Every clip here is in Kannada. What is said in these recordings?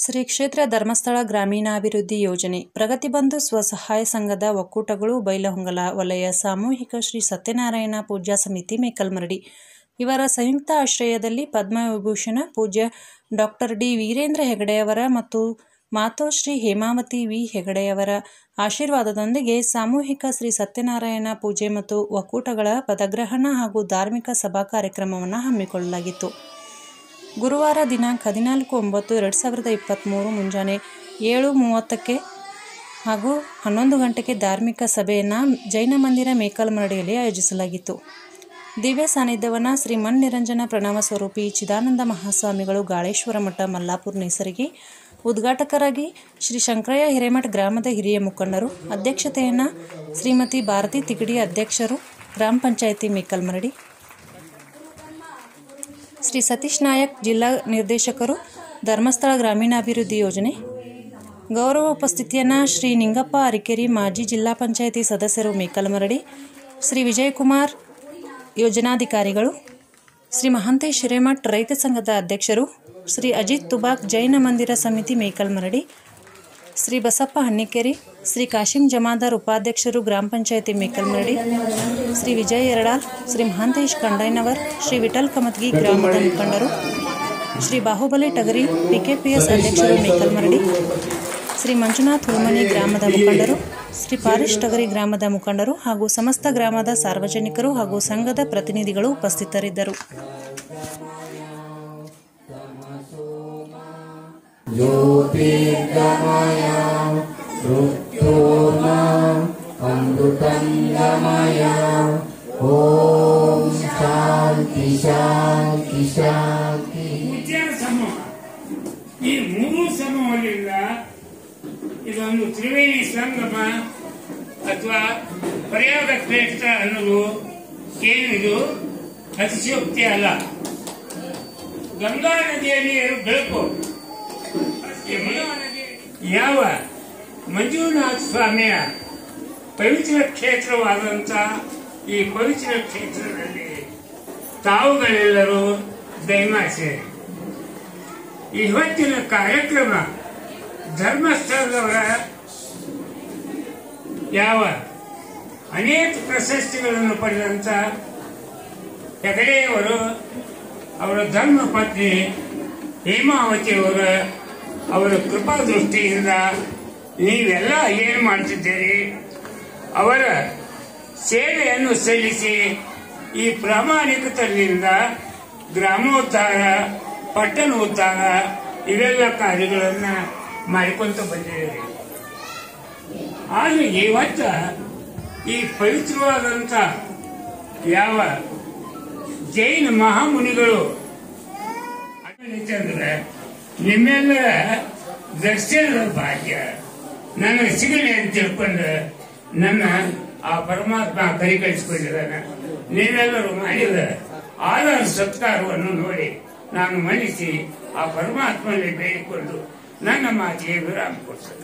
ಶ್ರೀ ಕ್ಷೇತ್ರ ಧರ್ಮಸ್ಥಳ ಗ್ರಾಮೀಣಾಭಿವೃದ್ಧಿ ಯೋಜನೆ ಪ್ರಗತಿಬಂಧು ಸ್ವಸಹಾಯ ಸಂಘದ ಒಕ್ಕೂಟಗಳು ಬೈಲಹೊಂಗಲ ವಲಯ ಸಾಮೂಹಿಕ ಶ್ರೀ ಸತ್ಯನಾರಾಯಣ ಪೂಜಾ ಸಮಿತಿ ಮೇಕಲ್ಮರಡಿ ಇವರ ಸಂಯುಕ್ತ ಆಶ್ರಯದಲ್ಲಿ ಪದ್ಮವಿಭೂಷಣ ಪೂಜ್ಯ ಡಾಕ್ಟರ್ ಡಿ ವೀರೇಂದ್ರ ಹೆಗಡೆಯವರ ಮತ್ತು ಮಾತೋಶ್ರೀ ಹೇಮಾವತಿ ವಿ ಹೆಗಡೆಯವರ ಆಶೀರ್ವಾದದೊಂದಿಗೆ ಸಾಮೂಹಿಕ ಶ್ರೀ ಸತ್ಯನಾರಾಯಣ ಪೂಜೆ ಮತ್ತು ಒಕ್ಕೂಟಗಳ ಪದಗ್ರಹಣ ಹಾಗೂ ಧಾರ್ಮಿಕ ಸಭಾ ಕಾರ್ಯಕ್ರಮವನ್ನು ಹಮ್ಮಿಕೊಳ್ಳಲಾಗಿತ್ತು ಗುರುವಾರ ದಿನಾಂಕ ಹದಿನಾಲ್ಕು ಒಂಬತ್ತು ಎರಡು ಸಾವಿರದ ಇಪ್ಪತ್ತ್ಮೂರು ಮುಂಜಾನೆ ಏಳು ಮೂವತ್ತಕ್ಕೆ ಹಾಗೂ ಹನ್ನೊಂದು ಗಂಟೆಗೆ ಧಾರ್ಮಿಕ ಸಭೆಯನ್ನು ಜೈನ ಮಂದಿರ ಮೇಕಲ್ಮರಡಿಯಲ್ಲಿ ಆಯೋಜಿಸಲಾಗಿತ್ತು ದಿವ್ಯ ಸಾನ್ನಿಧ್ಯವನ್ನು ಶ್ರೀ ಮನ್ ನಿರಂಜನ ಪ್ರಣವ ಸ್ವರೂಪಿ ಚಿದಾನಂದ ಮಹಾಸ್ವಾಮಿಗಳು ಗಾಳೇಶ್ವರ ಮಠ ಮಲ್ಲಾಪುರ ನೇಸರಿಗೆ ಉದ್ಘಾಟಕರಾಗಿ ಶ್ರೀ ಶಂಕರಯ್ಯ ಹಿರೇಮಠ ಗ್ರಾಮದ ಹಿರಿಯ ಮುಖಂಡರು ಅಧ್ಯಕ್ಷತೆಯನ್ನು ಶ್ರೀಮತಿ ಭಾರತಿ ತಿಗಡಿ ಅಧ್ಯಕ್ಷರು ಗ್ರಾಮ ಪಂಚಾಯಿತಿ ಮೇಕಲ್ಮರಡಿ ಶ್ರೀ ಸತೀಶ್ ನಾಯಕ್ ಜಿಲ್ಲಾ ನಿರ್ದೇಶಕರು ಧರ್ಮಸ್ಥಳ ಗ್ರಾಮೀಣಾಭಿವೃದ್ಧಿ ಯೋಜನೆ ಗೌರವ ಉಪಸ್ಥಿತಿಯನ್ನು ಶ್ರೀ ನಿಂಗಪ್ಪ ಅರಿಕೆರಿ ಮಾಜಿ ಜಿಲ್ಲಾ ಪಂಚಾಯಿತಿ ಸದಸ್ಯರು ಮೇಕಲ್ಮರಡಿ ಶ್ರೀ ವಿಜಯಕುಮಾರ್ ಯೋಜನಾಧಿಕಾರಿಗಳು ಶ್ರೀ ಮಹಾಂತೇಶ್ ಹಿರೇಮಠ್ ರೈತ ಸಂಘದ ಅಧ್ಯಕ್ಷರು ಶ್ರೀ ಅಜಿತ್ ತುಬಾಕ್ ಜೈನ ಮಂದಿರ ಸಮಿತಿ ಮೇಕಲ್ಮರಡಿ ಶ್ರೀ ಬಸಪ್ಪ ಹಣ್ಣಿಕೆರಿ ಶ್ರೀ ಕಾಶಿಂ ಜಮಾದಾರ್ ಉಪಾಧ್ಯಕ್ಷರು ಗ್ರಾಮ ಪಂಚಾಯತಿ ಮೇಕಲ್ಮರಡಿ ಶ್ರೀ ವಿಜಯ್ ಎರಡಾಲ್ ಶ್ರೀ ಮಹಾಂತೇಶ್ ಕಂಡೈನವರ್ ಶ್ರೀ ವಿಠಲ್ ಕಮತ್ಗಿ ಗ್ರಾಮದ ಮುಖಂಡರು ಶ್ರೀ ಬಾಹುಬಲಿ ಟಗರಿ ಪಿಕೆಪಿಎಸ್ ಅಧ್ಯಕ್ಷರು ಮೇಕಲ್ಮರಡಿ ಶ್ರೀ ಮಂಜುನಾಥ್ ಹುಲ್ಮನಿ ಗ್ರಾಮದ ಮುಖಂಡರು ಶ್ರೀ ಪಾರಿಶ್ ಟಗರಿ ಗ್ರಾಮದ ಮುಖಂಡರು ಹಾಗೂ ಸಮಸ್ತ ಗ್ರಾಮದ ಸಾರ್ವಜನಿಕರು ಹಾಗೂ ಸಂಘದ ಪ್ರತಿನಿಧಿಗಳು ಉಪಸ್ಥಿತರಿದ್ದರು ज्योतिर्गमय मृत्योर्माम् अमृतङ्गमय ॐ शान्ति शान्ति शान्ति ಉದ್ಯಾನ ಸಮೂಹ ಈ ಮೂರು ಸಮೂಹದಿಂದ ಇದೊಂದು ತ್ರಿವೇಣಿ ಸಂಗಮ ಅಥವಾ ಪ್ರಯಾಗ ಶ್ರೇಷ್ಠ ಅನ್ನೋದು ಏನಿದು ಅತಿಶಯೋಕ್ತಿ ಅಲ್ಲ ಗಂಗಾ ನದಿಯಲ್ಲಿ ಎರಡು ಬೆಳಕು ಯಮುನಾ ನದಿಯಲ್ಲಿ ಯಾವ ಮಂಜುನಾಥ ಸ್ವಾಮಿಯ ಪವಿತ್ರ ಕ್ಷೇತ್ರವಾದಂಥ ಈ ಪವಿತ್ರ ಕ್ಷೇತ್ರದಲ್ಲಿ ತಾವುಗಳೆಲ್ಲರೂ ದಯಮಾಸಿ ಇವತ್ತಿನ ಕಾರ್ಯಕ್ರಮ ಧರ್ಮಸ್ಥಳದವರ ಯಾವ ಅನೇಕ ಪ್ರಶಸ್ತಿಗಳನ್ನು ಪಡೆದಂತ ಹೆಗಡೆಯವರು ಅವರ ಧರ್ಮ ಪತ್ನಿ ಹೇಮಾವತಿಯವರ ಅವರ ಕೃಪಾ ದೃಷ್ಟಿಯಿಂದ ನೀವೆಲ್ಲ ಏನು ಮಾಡ್ತಿದ್ದೀರಿ ಅವರ ಸೇವೆಯನ್ನು ಸಲ್ಲಿಸಿ ಈ ಪ್ರಾಮಾಣಿಕತೆಯಿಂದ ಗ್ರಾಮೋದ್ಧಾರ ಪಟ್ಟಣ ಉದ್ಧಾರ ಇವೆಲ್ಲ ಕಾರ್ಯಗಳನ್ನ ಮಾಡಿಕೊಂತ ಬಂದಿದ್ದೀರಿ ಆದ್ರೆ ಇವತ್ತ ಈ ಪವಿತ್ರವಾದಂತ ಯಾವ ಜೈನ ಮಹಾಮುನಿಗಳು ಅಂದ್ರೆ ನಿಮ್ಮೆಲ್ಲರ ದರ್ಶನದ ಭಾಗ್ಯ ನನಗೆ ಸಿಗಲಿ ಅಂತ ತಿಳ್ಕೊಂಡು ನನ್ನ ಆ ಪರಮಾತ್ಮ ಕೈ ಕಳಿಸ್ಕೊಂಡಿದ್ದಾನೆ ನೀವೆಲ್ಲರೂ ಮಾಡಿದ ಆಧಾರ ಸತ್ಕಾರವನ್ನು ನೋಡಿ ನಾನು ಮನ್ನಿಸಿ ಆ ಪರಮಾತ್ಮನಲ್ಲಿ ಬೇಡಿಕೊಂಡು ನನ್ನ ಮಾತಿಗೆ ವಿರಾಮ ಕೊಡ್ತೇನೆ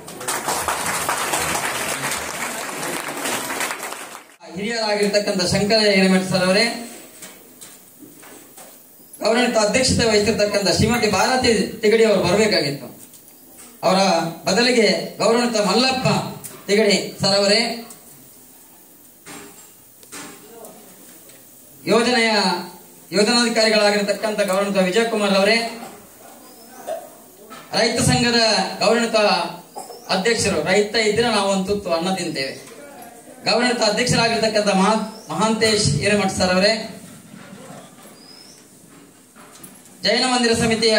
ಹಿರಿಯರಾಗಿರ್ತಕ್ಕಂಥ ಶಂಕರ ಹಿರೇಮಠ ಸರ್ ಅವರೇ ಗೌರವಿತ ಅಧ್ಯಕ್ಷತೆ ವಹಿಸಿರ್ತಕ್ಕಂಥ ಶ್ರೀಮತಿ ಭಾರತಿ ತಿಗಡಿ ಅವರು ಬರಬೇಕಾಗಿತ್ತು ಅವರ ಬದಲಿಗೆ ಗೌರವಿತ ಮಲ್ಲಪ್ಪ ತಿಗಡಿ ಸರ್ ಅವರೇ ಯೋಜನೆಯ ಯೋಜನಾಧಿಕಾರಿಗಳಾಗಿರ್ತಕ್ಕಂಥ ಗೌರವಿತ ವಿಜಯಕುಮಾರ್ ಅವರೇ ರೈತ ಸಂಘದ ಗೌರವಿತ ಅಧ್ಯಕ್ಷರು ರೈತ ಇದ್ರೆ ನಾವು ಒಂದು ತುತ್ತು ಅನ್ನ ತಿಂತೇವೆ ಗೌರವಿತ ಅಧ್ಯಕ್ಷರಾಗಿರ್ತಕ್ಕಂಥ ಮಹಾ ಮಹಾಂತೇಶ್ ಹಿರೇಮಠ ಸರ್ ಅವರೇ ಜೈನ ಮಂದಿರ ಸಮಿತಿಯ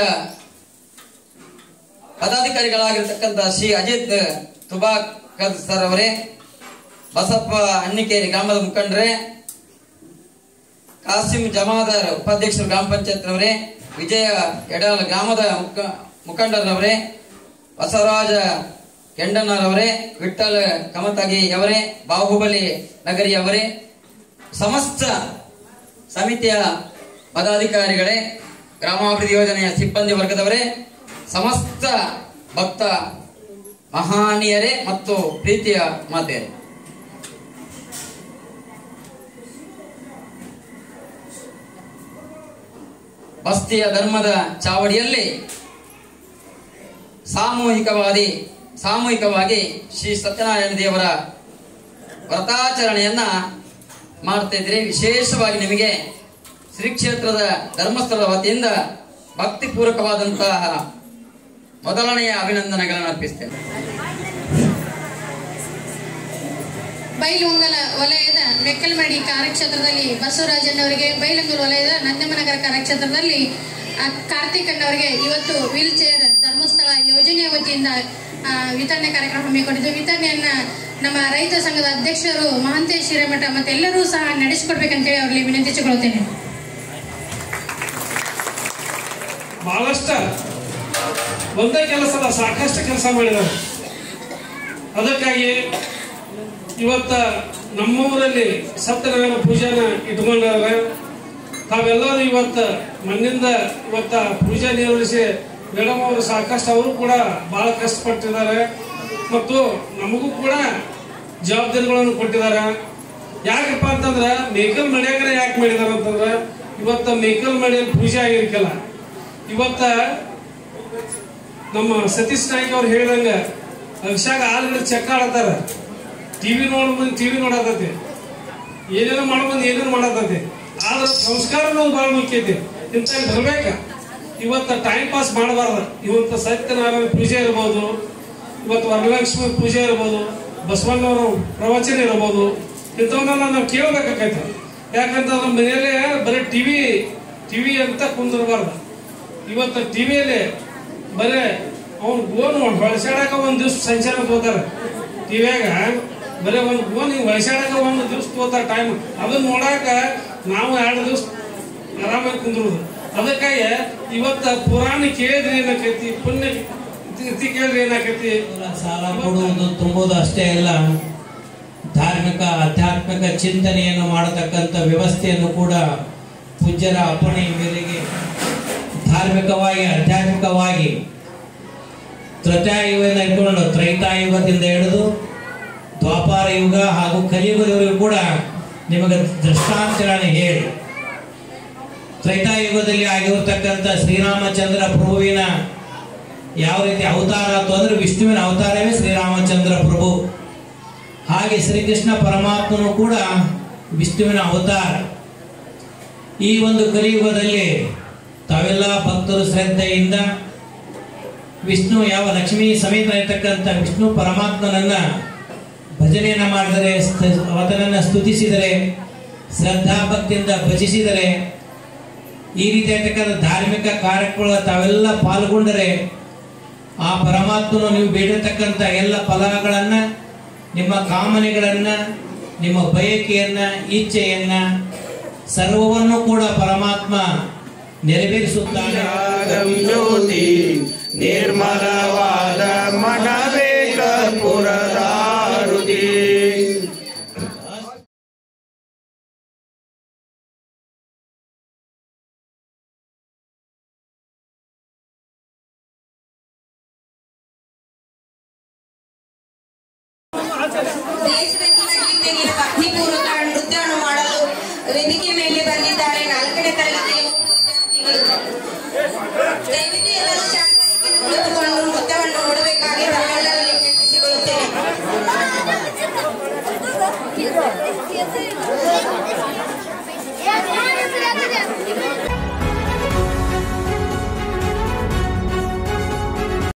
ಪದಾಧಿಕಾರಿಗಳಾಗಿರ್ತಕ್ಕಂಥ ಶ್ರೀ ಅಜಿತ್ ತುಬಾಕ್ ಸರ್ ಅವರೇ ಬಸಪ್ಪ ಅಣ್ಣಿಕೇರಿ ಗ್ರಾಮದ ಮುಖಂಡರೇ ಕಾಸಿಂ ಜಮಾದಾರ್ ಉಪಾಧ್ಯಕ್ಷರು ಗ್ರಾಮ ಪಂಚಾಯತ್ ರವರೇ ವಿಜಯ ಎಡಾಲ್ ಗ್ರಾಮದ ಮುಖ- ಮುಖಂಡರವರೇ ಬಸವರಾಜ ಕೆಂಡಣ್ಣರವರೇ ವಿಠಲ್ ಕಮತಗಿ ಅವರೇ ಬಾಹುಬಲಿ ನಗರಿಯವರೇ ಸಮಸ್ತ ಸಮಿತಿಯ ಪದಾಧಿಕಾರಿಗಳೇ ಗ್ರಾಮಾಭಿವೃದ್ಧಿ ಯೋಜನೆಯ ಸಿಬ್ಬಂದಿ ವರ್ಗದವರೇ ಸಮಸ್ತ ಭಕ್ತ ಮಹಾನೀಯರೇ ಮತ್ತು ಪ್ರೀತಿಯ ಮಾತೆಯರೇ ಬಸ್ತಿಯ ಧರ್ಮದ ಚಾವಡಿಯಲ್ಲಿ ಸಾಮೂಹಿಕವಾದಿ ಸಾಮೂಹಿಕವಾಗಿ ಶ್ರೀ ಸತ್ಯನಾರಾಯಣ ದೇವರ ವ್ರತಾಚರಣೆಯನ್ನ ಮಾಡ್ತಾ ಇದ್ರೆ ವಿಶೇಷವಾಗಿ ನಿಮಗೆ ಶ್ರೀ ಕ್ಷೇತ್ರದ ಧರ್ಮಸ್ಥಳದ ವತಿಯಿಂದ ಭಕ್ತಿಪೂರ್ವಕವಾದಂತಹ ಮೊದಲನೆಯ ಅಭಿನಂದನೆಗಳನ್ನು ಅರ್ಪಿಸ್ತೇನೆ ಬೈಲುಂಗಲ ವಲಯದ ಮೆಕ್ಕಲ್ಮಡಿ ಕಾರ್ಯಕ್ಷೇತ್ರದಲ್ಲಿ ಬಸವರಾಜಣ್ಣವರಿಗೆ ಬೈಲಂಗಲ್ ವಲಯದ ನಂದಮನಗರ ಕಾರ್ಯಕ್ಷೇತ್ರದಲ್ಲಿ ಆ, ಕಾರ್ತಿಕ್ ಅಣ್ಣವರಿಗೆ ಇವತ್ತು ವೀಲ್ ಚೇರ್ ಧರ್ಮಸ್ಥಳ ಯೋಜನೆಯ ವತಿಯಿಂದ ಆ, ವಿತರಣೆ ಕಾರ್ಯಕ್ರಮ ಹಮ್ಮಿಕೊಂಡಿದ್ದು ವಿತರಣೆಯನ್ನ ನಮ್ಮ ರೈತ ಸಂಘದ ಅಧ್ಯಕ್ಷರು ಮಹಾಂತೇಶ್ ಹಿರೇಮಠ ಮತ್ತೆ ಎಲ್ಲರೂ ಸಹ ನಡೆಸಿಕೊಡ್ಬೇಕಂತೇಳಿ ಅವರಲ್ಲಿ ವಿನಂತಿಸಿಕೊಳ್ಳುತ್ತೇನೆ ಬಹಳಷ್ಟ ಒಂದೇ ಕೆಲಸದ ಸಾಕಷ್ಟು ಕೆಲಸ ಮಾಡಿದ್ದಾರೆ ಅದಕ್ಕಾಗಿ ಇವತ್ತ ನಮ್ಮ ಊರಲ್ಲಿ ಸತ್ಯನಾರಾಯಣ ಪೂಜೆನ ಇಟ್ಕೊಂಡಾರೆ ತಾವೆಲ್ಲರೂ ಇವತ್ತ ಮಣ್ಣಿಂದ ಇವತ್ತ ಪೂಜೆ ನಿರ್ವಹಿಸಿ ಮೇಡಮ್ ಅವರು ಸಾಕಷ್ಟು ಅವರು ಕೂಡ ಬಹಳ ಕಷ್ಟಪಟ್ಟಿದ್ದಾರೆ ಮತ್ತು ನಮಗೂ ಕೂಡ ಜವಾಬ್ದಾರಿಗಳನ್ನು ಕೊಟ್ಟಿದ್ದಾರೆ ಯಾಕಪ್ಪ ಅಂತಂದ್ರೆ ಮೇಕಲ್ ಮಡ್ಯಾಗರೆ ಯಾಕೆ ಮಾಡಿದಾರೆ ಅಂತಂದ್ರೆ ಇವತ್ತ ಮೇಕಲ್ ಮಡಿಯಲ್ಲಿ ಪೂಜೆ ಆಗಿರ್ಕಲ್ಲ ಇವತ್ತ ನಮ್ಮ ಸತೀಶ್ ನಾಯ್ಕ ಅವ್ರು ಹೇಳಿದಂಗ ಅಭಿಷಾಗ ಆಲ್ರೆಡಿ ಚೆಕ್ ಆಡತ್ತಾರ ಟಿವಿ ನೋಡ್ ಬಂದು ಟಿವಿ ನೋಡತೈತಿ ಏನೇನೋ ಮಾಡೋ ಬಂದು ಏನೇನೋ ಮಾಡತೈತಿ ಆದ್ರೆ ಸಂಸ್ಕಾರ ಅನ್ನೋದು ಬಹಳ ಮುಖ್ಯ ಐತಿ ಇಂಥ ಬರ್ಬೇಕ ಇವತ್ತ ಟೈಮ್ ಪಾಸ್ ಮಾಡಬಾರ್ದು ಇವತ್ತು ಸತ್ಯನಾರಾಯಣ ಪೂಜೆ ಇರ್ಬೋದು ಇವತ್ತು ವರಲಕ್ಷ್ಮಿ ಪೂಜೆ ಇರ್ಬೋದು ಬಸವಣ್ಣವರ ಪ್ರವಚನ ಇರ್ಬೋದು ಇಂಥವನ್ನೆಲ್ಲ ನಾವು ಕೇಳಬೇಕಾಗೈತೆ ಯಾಕಂದ್ರೆ ನಮ್ಮ ಮನೆಯಲ್ಲೇ ಬರೀ ಟಿವಿ ಟಿವಿ ಅಂತ ಕುಂದಿರಬಾರ್ದು ಇವತ್ತು ಟಿವಿಯಲ್ಲಿ ಬರೇ ಅವ್ನು ಗೋನ್ ಹೊಳಸಾಡಕ ಒಂದ್ ದಿವ್ಸ ಸಂಚಾರ ತಗೋತಾರ ಟಿವಿಯಾಗ ಬರೀ ಒಂದ್ ಗೋನ್ ಹಿಂಗ್ ಹೊಳಸಾಡಕ ಒಂದ್ ದಿವ್ಸ ತಗೋತಾರ ಟೈಮ್ ಅದನ್ನ ನೋಡಾಕ ನಾವು ಎರಡು ದಿವ್ಸ ಆರಾಮಾಗಿ ಕುಂದ್ರುದು ಅದಕ್ಕಾಗಿ ಇವತ್ತ ಪುರಾಣ ಕೇಳಿದ್ರೆ ಏನಾಕೈತಿ ಪುಣ್ಯ ತಿಥಿ ಕೇಳಿದ್ರೆ ಏನಾಕೈತಿ ಸಾಲ ಕೊಡುವುದು ತುಂಬುವುದು ಅಷ್ಟೇ ಅಲ್ಲ ಧಾರ್ಮಿಕ ಆಧ್ಯಾತ್ಮಿಕ ಚಿಂತನೆಯನ್ನು ಮಾಡತಕ್ಕಂಥ ವ್ಯವಸ್ಥೆಯನ್ನು ಕೂಡ ಪೂಜ್ಯರ ಅಪ್ಪಣೆ ಮೇರೆಗೆ ಧಾರ್ಮಿಕವಾಗಿ ಆಧ್ಯಾತ್ಮಿಕವಾಗಿ ತ್ರತಾಯುಗದಿಂದ ಇಟ್ಕೊಂಡು ತ್ರೈತಾಯುಗದಿಂದ ಹಿಡಿದು ದ್ವಾಪಾರ ಯುಗ ಹಾಗೂ ಕಲಿಯುಗದವರೆಗೂ ಕೂಡ ನಿಮಗೆ ದೃಷ್ಟಾಂತಗಳನ್ನು ಹೇಳಿ ತ್ರೈತಾಯುಗದಲ್ಲಿ ಆಗಿರತಕ್ಕಂಥ ಶ್ರೀರಾಮಚಂದ್ರ ಪ್ರಭುವಿನ ಯಾವ ರೀತಿ ಅವತಾರ ಆಯ್ತು ಅಂದ್ರೆ ವಿಷ್ಣುವಿನ ಅವತಾರವೇ ಶ್ರೀರಾಮಚಂದ್ರ ಪ್ರಭು ಹಾಗೆ ಶ್ರೀಕೃಷ್ಣ ಪರಮಾತ್ಮನು ಕೂಡ ವಿಷ್ಣುವಿನ ಅವತಾರ ಈ ಒಂದು ಕಲಿಯುಗದಲ್ಲಿ ತಾವೆಲ್ಲ ಭಕ್ತರು ಶ್ರದ್ಧೆಯಿಂದ ವಿಷ್ಣು ಯಾವ ಲಕ್ಷ್ಮೀ ಸಮೇತ ಇರತಕ್ಕಂಥ ವಿಷ್ಣು ಪರಮಾತ್ಮನನ್ನ ಭಜನೆಯನ್ನ ಮಾಡಿದರೆ ಸ್ತ- ಆತನನ್ನ ಸ್ತುತಿಸಿದರೆ ಶ್ರದ್ಧಾ ಭಕ್ತಿಯಿಂದ ಭಜಿಸಿದರೆ ಈ ರೀತಿಯಾಗಿರ್ತಕ್ಕಂಥ ಧಾರ್ಮಿಕ ಕಾರ್ಯಕ್ರಮ ತಾವೆಲ್ಲ ಪಾಲ್ಗೊಂಡರೆ ಆ ಪರಮಾತ್ಮನು ನೀವು ಬೇಡಿರ್ತಕ್ಕಂಥ ಎಲ್ಲ ಫಲಗಳನ್ನ ನಿಮ್ಮ ಕಾಮನೆಗಳನ್ನ ನಿಮ್ಮ ಬಯಕೆಯನ್ನ ಇಚ್ಛೆಯನ್ನ ಸರ್ವವನ್ನು ಕೂಡ ಪರಮಾತ್ಮ ನೆರವೇರಿಸುತ್ತಾನೆ ಜ್ಞಾನಂ ಜ್ಯೋತಿ ನಿರ್ಮಲವಾದ ಮನವೇ ಕರ್ಪುರದಾರುದಿ ದೇಶದಲ್ಲಿ ನಡೆಯುತ್ತಿರುವ ಭಕ್ತಿಪೂರ್ವಕ ನೃತ್ಯವನ್ನು ಮಾಡಲು ವೇದಿಕೆ ಮೇಲೆ ಬಂದಿದ್ದಾರೆ ನಾಲ್ಕನೇ ತರಗತಿಯ ವಿದ್ಯಾರ್ಥಿಗಳು ದಯವಿಟ್ಟು ಎಲ್ಲರೂ ಶಾಂತಿ